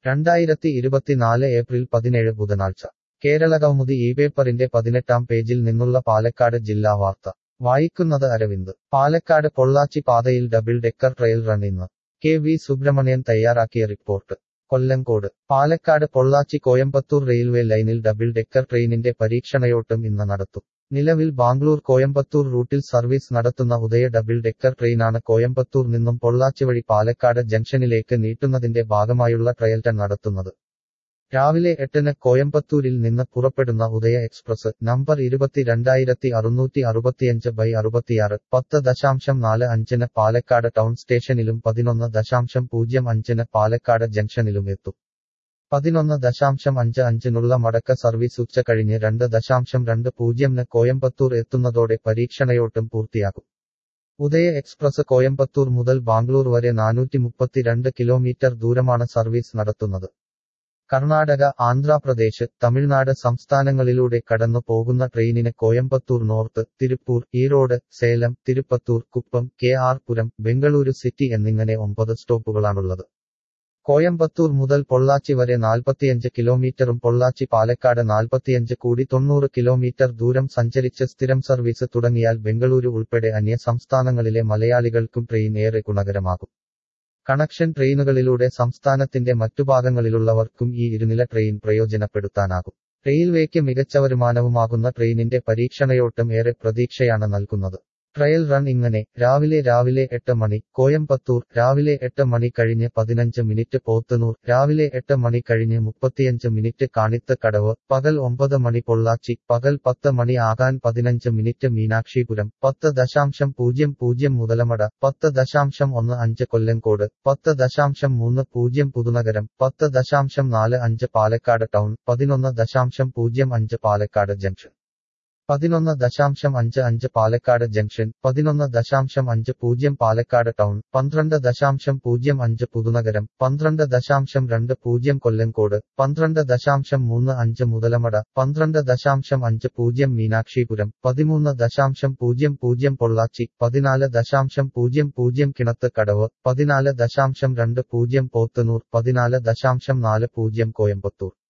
രണ്ടായിരത്തി ഇരുപത്തിനാല് ഏപ്രിൽ പതിനേഴ് ബുധനാഴ്ച കേരളകൗമുദി ഈ പേപ്പറിന്റെ പതിനെട്ടാം പേജിൽ നിന്നുള്ള പാലക്കാട് ജില്ലാ വാർത്ത വായിക്കുന്നത് അരവിന്ദ് പാലക്കാട് പൊള്ളാച്ചി പാതയിൽ ഡബിൾ ഡെക്കർ ട്രയൽ റൺ ഇന്ന് കെ വി സുബ്രഹ്മണ്യൻ തയ്യാറാക്കിയ റിപ്പോർട്ട് കൊല്ലങ്കോട് പാലക്കാട് പൊള്ളാച്ചി കോയമ്പത്തൂർ റെയിൽവേ ലൈനിൽ ഡബിൾ ഡെക്കർ ട്രെയിനിന്റെ പരീക്ഷണയോട്ടം ഇന്ന് നടത്തും നിലവിൽ ബാംഗ്ലൂർ കോയമ്പത്തൂർ റൂട്ടിൽ സർവീസ് നടത്തുന്ന ഉദയ ഡബിൾ ഡെക്കർ ട്രെയിനാണ് കോയമ്പത്തൂർ നിന്നും പൊള്ളാച്ചി വഴി പാലക്കാട് ജംഗ്ഷനിലേക്ക് നീട്ടുന്നതിന്റെ ഭാഗമായുള്ള ട്രയൽ റൺ നടത്തുന്നത് രാവിലെ എട്ടിന് കോയമ്പത്തൂരിൽ നിന്ന് പുറപ്പെടുന്ന ഉദയ എക്സ്പ്രസ് നമ്പർ ഇരുപത്തിരണ്ടായിരത്തി അറുന്നൂറ്റി അറുപത്തിയഞ്ച് ബൈ അറുപത്തിയാറ് പത്ത് ദശാംശം നാല് അഞ്ചിന് പാലക്കാട് ടൗൺ സ്റ്റേഷനിലും പതിനൊന്ന് ദശാംശം പൂജ്യം അഞ്ചിന് പാലക്കാട് ജംഗ്ഷനിലും എത്തും പതിനൊന്ന് ദശാംശം അഞ്ച് അഞ്ചിനുള്ള മടക്ക സർവീസ് ഉച്ച കഴിഞ്ഞ് രണ്ട് ദശാംശം രണ്ട് പൂജ്യംന് കോയമ്പത്തൂർ എത്തുന്നതോടെ പരീക്ഷണയോട്ടം പൂർത്തിയാകും ഉദയ എക്സ്പ്രസ് കോയമ്പത്തൂർ മുതൽ ബാംഗ്ലൂർ വരെ നാനൂറ്റി മുപ്പത്തിരണ്ട് കിലോമീറ്റർ ദൂരമാണ് സർവീസ് നടത്തുന്നത് കർണാടക ആന്ധ്രാപ്രദേശ് തമിഴ്നാട് സംസ്ഥാനങ്ങളിലൂടെ കടന്നു പോകുന്ന ട്രെയിനിന് Coimbatore north Tiruppur Erode Salem Tirupattur Kuppam K R Puram Bengaluru city എന്നിങ്ങനെ ഒമ്പത് സ്റ്റോപ്പുകളാണുള്ളത് കോയമ്പത്തൂർ മുതൽ പൊള്ളാച്ചി വരെ നാൽപ്പത്തിയഞ്ച് കിലോമീറ്ററും പൊള്ളാച്ചി പാലക്കാട് നാൽപ്പത്തിയഞ്ച് കൂടി തൊണ്ണൂറ് കിലോമീറ്റർ ദൂരം സഞ്ചരിച്ച് സ്ഥിരം സർവീസ് തുടങ്ങിയാൽ ബംഗളൂരു ഉൾപ്പെടെ അന്യ സംസ്ഥാനങ്ങളിലെ മലയാളികൾക്കും ട്രെയിൻ ഏറെ ഗുണകരമാകും കണക്ഷൻ ട്രെയിനുകളിലൂടെ സംസ്ഥാനത്തിന്റെ മറ്റു ഭാഗങ്ങളിലുള്ളവർക്കും ഈ ഇരുനില ട്രെയിൻ പ്രയോജനപ്പെടുത്താനാകും റെയിൽവേക്ക് മികച്ച വരുമാനവുമാകുന്ന ട്രെയിനിന്റെ പരീക്ഷണയോട്ടം ഏറെ പ്രതീക്ഷയാണ് നൽകുന്നത് ട്രയൽ റൺ ഇങ്ങനെ രാവിലെ രാവിലെ എട്ട് മണി കോയമ്പത്തൂർ രാവിലെ എട്ട് മണി കഴിഞ്ഞ് പതിനഞ്ച് മിനിറ്റ് പോത്തനൂർ രാവിലെ എട്ട് മണി കഴിഞ്ഞ് മുപ്പത്തിയഞ്ച് മിനിറ്റ് കാണിത്ത് കടവ് പകൽ ഒമ്പത് മണി പൊള്ളാച്ചി പകൽ പത്ത് മണി ആകാൻ പതിനഞ്ച് മിനിറ്റ് മീനാക്ഷിപുരം പത്ത് ദശാംശം പൂജ്യം പൂജ്യം മുതലമട പത്ത് ദശാംശം ഒന്ന് അഞ്ച് കൊല്ലങ്കോട് പത്ത് ദശാംശം മൂന്ന് പൂജ്യം പുതുനഗരം പത്ത് ദശാംശം നാല് അഞ്ച് പാലക്കാട് ടൗൺ പതിനൊന്ന് ദശാംശം പൂജ്യം അഞ്ച് പാലക്കാട് ജംഗ്ഷൻ പതിനൊന്ന് ദശാംശം അഞ്ച് അഞ്ച് പാലക്കാട് ജംഗ്ഷൻ പതിനൊന്ന് ദശാംശം അഞ്ച് പൂജ്യം പാലക്കാട് ടൗൺ പന്ത്രണ്ട് ദശാംശം പൂജ്യം അഞ്ച് പുതുനഗരം പന്ത്രണ്ട് ദശാംശം രണ്ട് പൂജ്യം കൊല്ലങ്കോട് പന്ത്രണ്ട് ദശാംശം മൂന്ന് അഞ്ച് മുതലമട പന്ത്രണ്ട് ദശാംശം അഞ്ച് പൂജ്യം മീനാക്ഷിപുരം പതിമൂന്ന് ദശാംശം പൂജ്യം പൂജ്യം പൊള്ളാച്ചി പതിനാല് ദശാംശം പൂജ്യം പൂജ്യം കിണത്ത് കടവ് പതിനാല് ദശാംശം രണ്ട് പൂജ്യം പോത്തനൂർ പതിനാല് ദശാംശം നാല് പൂജ്യം കോയമ്പത്തൂർ